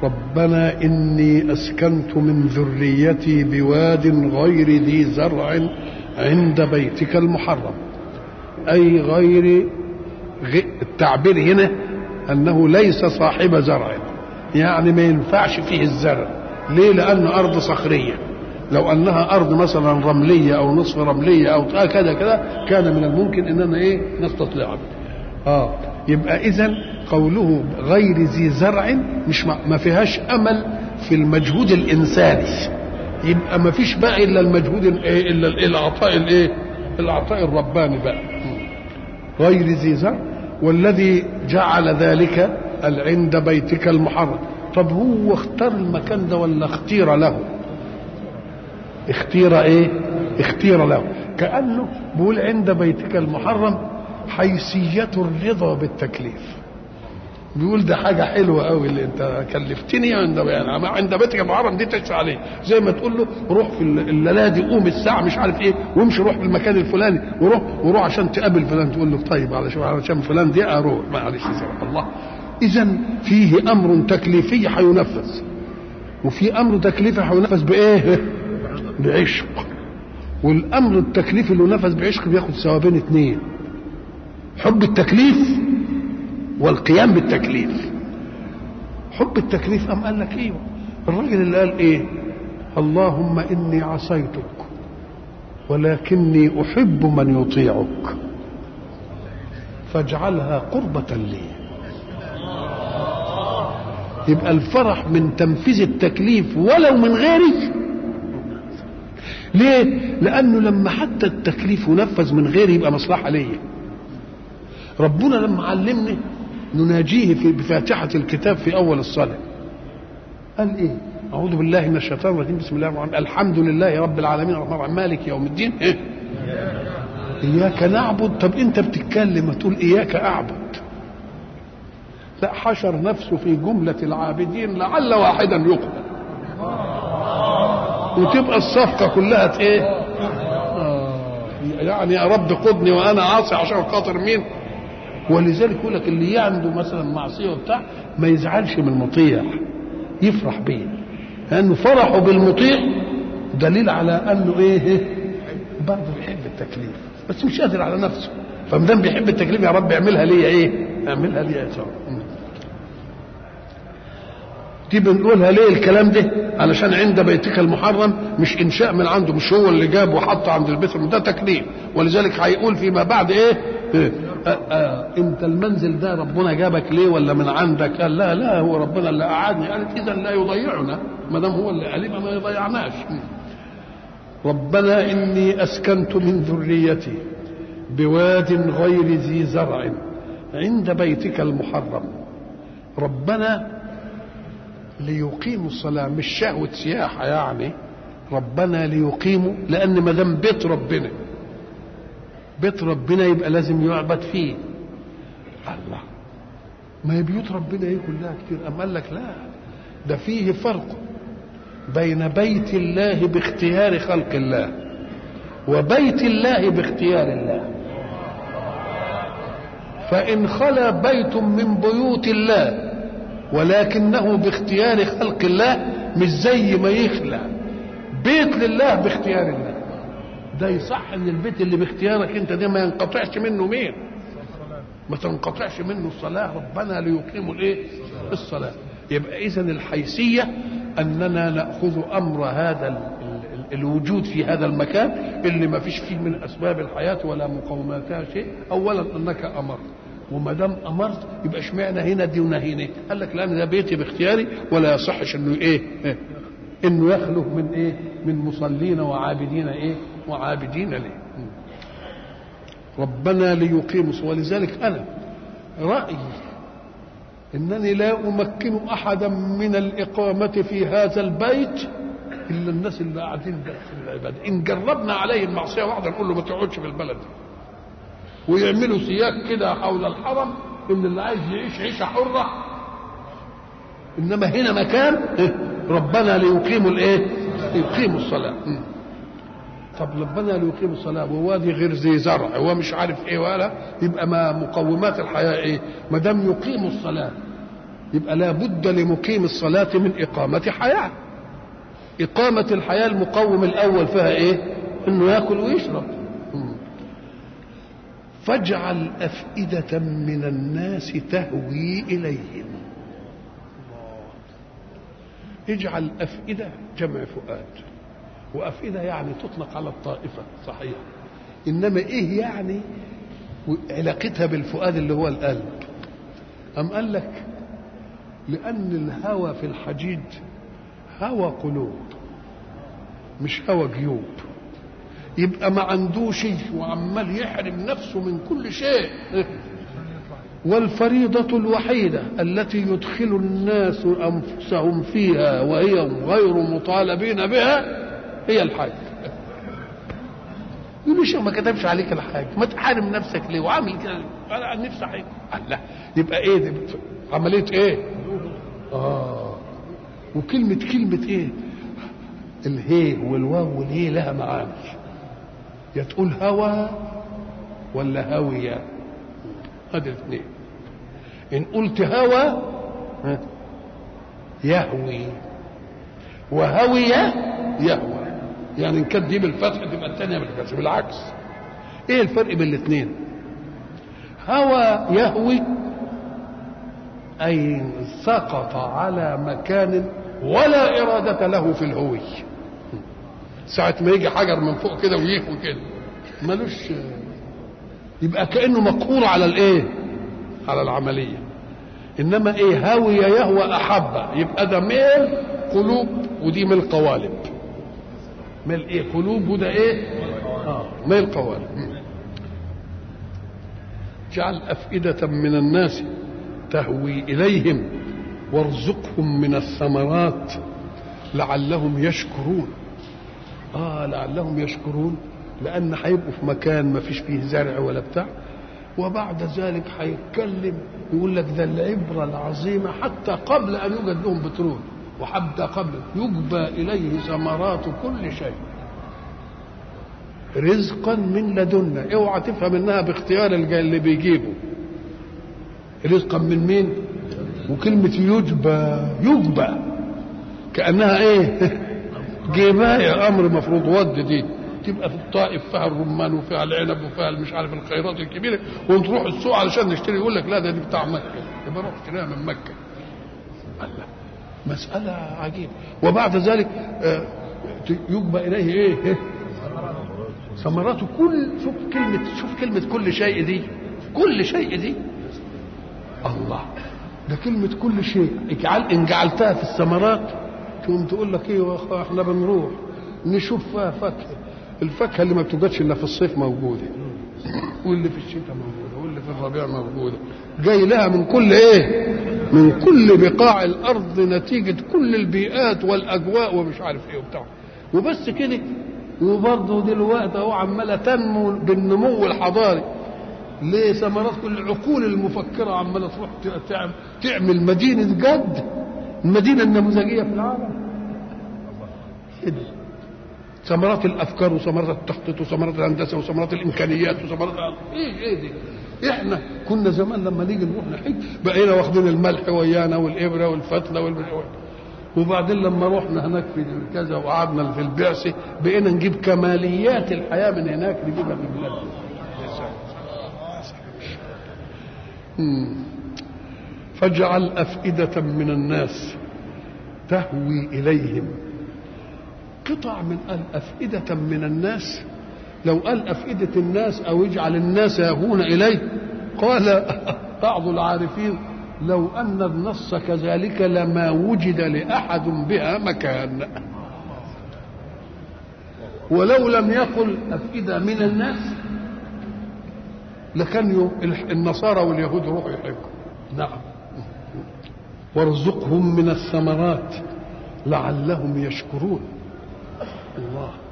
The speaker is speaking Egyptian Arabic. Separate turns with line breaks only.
ربنا إني أسكنت من ذريتي بواد غير ذي زرع عند بيتك المحرم أي غير التعبير هنا أنه ليس صاحب زرع يعني ما ينفعش فيه الزرع ليه لأنه أرض صخرية لو أنها أرض مثلا رملية أو نصف رملية أو كذا كذا كان من الممكن أننا إيه نستطيع آه يبقى إذا قوله غير ذي زرع مش ما فيهاش أمل في المجهود الإنساني يبقى ما فيش بقى إلا المجهود الإيه إلا العطاء الإيه العطاء الرباني بقى غير ذي زرع والذي جعل ذلك عند بيتك المحرم طب هو اختار المكان ده ولا اختير له اختير ايه اختير له كانه بيقول عند بيتك المحرم حيثيه الرضا بالتكليف بيقول ده حاجة حلوة قوي اللي انت كلفتني عند يعني عند بيتك المحرم دي تشفع عليه زي ما تقول له روح في الليلة دي قوم الساعة مش عارف ايه وامشي روح في المكان الفلاني وروح وروح عشان تقابل فلان تقول له طيب علشان علشان فلان دي اروح معلش الله اذا فيه امر تكليفي هينفذ وفي امر تكليفي هينفذ بايه بعشق والامر التكليفي اللي ينفذ بعشق بياخد ثوابين اثنين حب التكليف والقيام بالتكليف حب التكليف أم قال لك ايوه الراجل اللي قال ايه اللهم اني عصيتك ولكني احب من يطيعك فاجعلها قربة لي يبقى الفرح من تنفيذ التكليف ولو من غيري ليه لانه لما حتى التكليف ينفذ من غيري يبقى مصلحه ليا ربنا لما علمني نناجيه في بفاتحة الكتاب في أول الصلاة قال إيه أعوذ بالله من الشيطان الرجيم بسم الله الرحمن الرحيم الحمد لله رب العالمين الرحمن الرحيم مالك يوم الدين إيه؟ إياك نعبد طب أنت بتتكلم تقول إياك أعبد لا حشر نفسه في جملة العابدين لعل واحدا يقبل وتبقى الصفقة كلها إيه آه يعني يا رب قدني وأنا عاصي عشان خاطر مين ولذلك يقول لك اللي عنده مثلا معصيه وبتاع ما يزعلش من المطيع يفرح بيه لانه فرحه بالمطيع دليل على انه ايه برضه بيحب التكليف بس مش قادر على نفسه فما دام بيحب التكليف يا رب اعملها ليا ايه؟ اعملها ليا يا دي بنقولها ليه الكلام ده علشان عند بيتك المحرم مش انشاء من عنده مش هو اللي جاب وحطه عند البيت ده تكليف ولذلك هيقول فيما بعد ايه, إيه؟ آه آه انت المنزل ده ربنا جابك ليه ولا من عندك قال لا لا هو ربنا اللي قعدني قالت اذا لا يضيعنا ما دام هو اللي قال ما يضيعناش ربنا اني اسكنت من ذريتي بواد غير ذي زرع عند بيتك المحرم ربنا ليقيموا الصلاة مش شهوة سياحة يعني ربنا ليقيموا لأن ما دام بيت ربنا بيت ربنا يبقى لازم يعبد فيه الله ما هي بيوت ربنا ايه كلها كتير أم قال لك لا ده فيه فرق بين بيت الله باختيار خلق الله وبيت الله باختيار الله فإن خلا بيت من بيوت الله ولكنه باختيار خلق الله مش زي ما يخلع بيت لله باختيار الله ده يصح ان البيت اللي باختيارك انت ده ما ينقطعش منه مين ما تنقطعش منه الصلاة ربنا ليقيموا الايه الصلاة يبقى اذا الحيثية اننا نأخذ امر هذا الوجود في هذا المكان اللي ما فيش فيه من اسباب الحياة ولا مقوماتها شيء اولا انك امرت وما دام امرت يبقى اشمعنى هنا دي ونهينا قال لك لان ده بيتي باختياري ولا يصحش انه ايه, إيه؟ انه يخلو من ايه من مصلين وعابدين ايه وعابدين ليه ربنا ليقيموا ولذلك انا رايي انني لا امكن احدا من الاقامه في هذا البيت الا الناس اللي قاعدين في العباده ان جربنا عليه المعصيه واحده نقول له ما تقعدش في البلد ويعملوا سياج كده حول الحرم ان اللي عايز يعيش عيشه حره انما هنا مكان ربنا ليقيموا الايه؟ يقيموا الصلاه طب ربنا ليقيموا الصلاه ووادي غير ذي زرع هو مش عارف ايه ولا يبقى ما مقومات الحياه ايه؟ ما دام يقيموا الصلاه يبقى لا بد لمقيم الصلاة من إقامة حياة إقامة الحياة المقوم الأول فيها إيه إنه يأكل ويشرب فاجعل أفئدة من الناس تهوي إليهم اجعل أفئدة جمع فؤاد وأفئدة يعني تطلق على الطائفة صحيح إنما إيه يعني علاقتها بالفؤاد اللي هو القلب أم قال لك لأن الهوى في الحديد هوى قلوب مش هوى جيوب يبقى ما عندوش وعمال يحرم نفسه من كل شيء والفريضة الوحيدة التي يدخل الناس أنفسهم فيها وهي غير مطالبين بها هي الحج يقول لي ما كتبش عليك الحاج ما تحارم نفسك ليه وعامل كده انا عن نفسي حاجه لا يبقى ايه دي عمليه ايه اه وكلمه كلمه ايه الهي والواو والهي لها معاني يا تقول هوى ولا هاوية هذه الاثنين إن قلت هوى يهوي وهوي يهوى يعني إن كانت دي بالفتح تبقى الثانية بالكسر بالعكس إيه الفرق بين الاثنين؟ هوى يهوي أي سقط على مكان ولا إرادة له في الهوي ساعة ما يجي حجر من فوق كده ويهوي كده ملوش يبقى كأنه مقهور على الايه على العملية انما ايه هاوي يهوى احب يبقى ده ميل قلوب ودي ميل قوالب ميل ايه قلوب وده ايه اه ميل قوالب جعل أفئدة من الناس تهوي إليهم وارزقهم من الثمرات لعلهم يشكرون آه لعلهم يشكرون لأن هيبقوا في مكان ما فيش فيه زرع ولا بتاع وبعد ذلك هيتكلم يقول لك ده العبرة العظيمة حتى قبل أن يوجد لهم بترول وحتى قبل يجبى إليه ثمرات كل شيء رزقا من لدنا اوعى تفهم انها باختيار اللي بيجيبه رزقا من مين وكلمة يجبى يجبى كأنها ايه جباية امر مفروض ود دي تبقى في الطائف فيها الرمان وفيها العنب وفيها مش عارف الخيرات الكبيره ونروح السوق علشان نشتري يقول لك لا ده دي بتاع مكه يبقى روح اشتريها من مكه الله مسألة عجيبة وبعد ذلك يجبى إليه إيه؟ ثمرات كل شوف كلمة شوف كلمة كل شيء دي كل شيء دي الله ده كلمة كل شيء اجعل إن جعلتها في الثمرات تقوم تقول لك ايه احنا بنروح نشوف فيها فاكهة الفاكهة اللي ما بتوجدش إلا في الصيف موجودة واللي في الشتاء موجودة واللي في الربيع موجودة جاي لها من كل ايه من كل بقاع الأرض نتيجة كل البيئات والأجواء ومش عارف ايه وبتاع وبس كده وبرضه دلوقتي اهو عماله تنمو بالنمو الحضاري ليه ثمرات كل العقول المفكره عماله تروح تعمل, تعمل مدينه جد المدينه النموذجيه في العالم كده ثمرات الافكار وثمرات التخطيط وثمرات الهندسه وثمرات الامكانيات وثمرات ايه ايه دي احنا كنا زمان لما نيجي نروح نحج بقينا واخدين الملح ويانا والابره والفتله والمشوار وبعدين لما رحنا هناك في كذا وقعدنا في البعثه بقينا نجيب كماليات الحياه من هناك نجيبها في البلاد فاجعل أفئدة من الناس تهوي إليهم قطع من قال أفئدة من الناس لو قال أفئدة الناس أو اجعل الناس يهون إليه قال بعض العارفين لو أن النص كذلك لما وجد لأحد بها مكان ولو لم يقل أفئدة من الناس لكان النصارى واليهود يروحوا يحجوا نعم وارزقهم من الثمرات لعلهم يشكرون الله